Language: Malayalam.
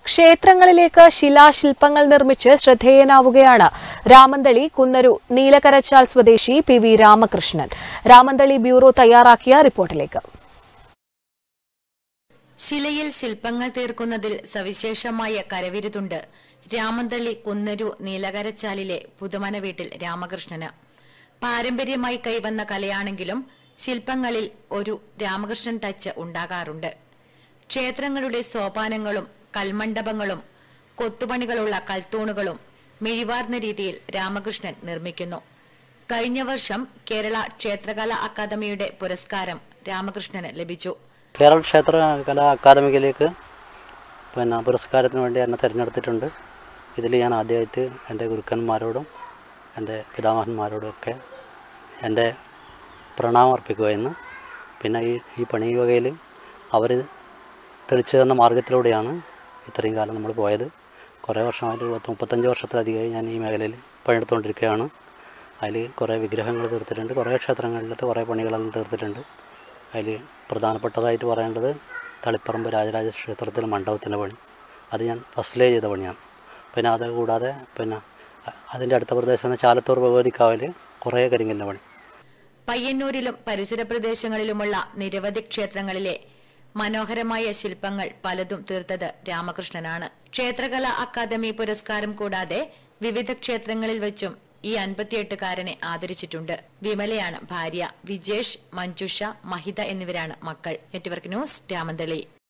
ക്ഷേത്രങ്ങളിലേക്ക് ശിലാശില്പങ്ങൾ നിർമ്മിച്ച് ശ്രദ്ധേയനാവുകയാണ് രാമന്തളി കുന്നരു നീലകരച്ചാൽ സ്വദേശി P V Ramakrishnan Ramanthali bureau തയ്യാറാക്കിയ റിപ്പോർട്ടിലേക്ക് ശിലയിൽ ശില്പങ്ങൾ തീർക്കുന്നതിൽ സവിശേഷമായ കരവിരുതുണ്ട് രാമന്തള്ളി കുന്നരു നീലകരച്ചാലിലെ പുതുമന വീട്ടിൽ രാമകൃഷ്ണന് പാരമ്പര്യമായി കൈവന്ന കലയാണെങ്കിലും ശില്പങ്ങളിൽ ഒരു രാമകൃഷ്ണൻ ടച്ച് ഉണ്ടാകാറുണ്ട് ക്ഷേത്രങ്ങളുടെ സോപാനങ്ങളും കൽമണ്ഡപങ്ങളും കൊത്തുപണികളുള്ള കൽത്തൂണുകളും മിഴിവാർന്ന രീതിയിൽ രാമകൃഷ്ണൻ നിർമ്മിക്കുന്നു കഴിഞ്ഞ വർഷം കേരള ക്ഷേത്രകലാ അക്കാദമിയുടെ പുരസ്കാരം രാമകൃഷ്ണന് ലഭിച്ചു കേരള ക്ഷേത്ര കലാ അക്കാദമിയിലേക്ക് പിന്നെ പുരസ്കാരത്തിന് വേണ്ടി എന്നെ തിരഞ്ഞെടുത്തിട്ടുണ്ട് ഇതിൽ ഞാൻ ആദ്യമായിട്ട് എൻ്റെ ഗുരുക്കന്മാരോടും എൻ്റെ പിതാമഹന്മാരോടും ഒക്കെ എൻ്റെ പ്രണാമം അർപ്പിക്കുകയെന്ന് പിന്നെ ഈ ഈ പണി വകയിൽ അവർ തെളിച്ചു തന്ന മാർഗത്തിലൂടെയാണ് ഇത്രയും കാലം നമ്മൾ പോയത് കുറേ വർഷമായിട്ട് പത്ത് മുപ്പത്തഞ്ച് വർഷത്തിലധികമായി ഞാൻ ഈ മേഖലയിൽ പണിയെടുത്തുകൊണ്ടിരിക്കുകയാണ് അതിൽ കുറേ വിഗ്രഹങ്ങൾ തീർത്തിട്ടുണ്ട് കുറേ ക്ഷേത്രങ്ങളിലത്തെ കുറേ പണികളെല്ലാം തീർത്തിട്ടുണ്ട് അതിൽ പ്രധാനപ്പെട്ടതായിട്ട് പറയേണ്ടത് തളിപ്പറമ്പ് രാജരാജ ക്ഷേത്രത്തിലെ മണ്ഡപത്തിൻ്റെ പണി അത് ഞാൻ ഫസ്റ്റിലേ ചെയ്ത പണിയാണ് പിന്നെ അത് കൂടാതെ പിന്നെ അ- അതിൻ്റെ അടുത്ത പ്രദേശം ചാലത്തൂർ ഭഗവതിക്കാവിൽ കുറേ കരിങ്കലിൻ്റെ പണി പയ്യന്നൂരിലും പരിസര പ്രദേശങ്ങളിലുമുള്ള നിരവധി ക്ഷേത്രങ്ങളിലെ മനോഹരമായ ശില്പങ്ങൾ പലതും തീർത്തത് രാമകൃഷ്ണനാണ് ക്ഷേത്രകലാ അക്കാദമി പുരസ്കാരം കൂടാതെ വിവിധ ക്ഷേത്രങ്ങളിൽ വെച്ചും ഈ അൻപത്തിയെട്ടുകാരനെ ആദരിച്ചിട്ടുണ്ട് വിമലയാണ് ഭാര്യ വിജേഷ് മഞ്ജുഷ മഹിത എന്നിവരാണ് മക്കൾ നെറ്റ്വർക്ക് ന്യൂസ് രാമന്തളി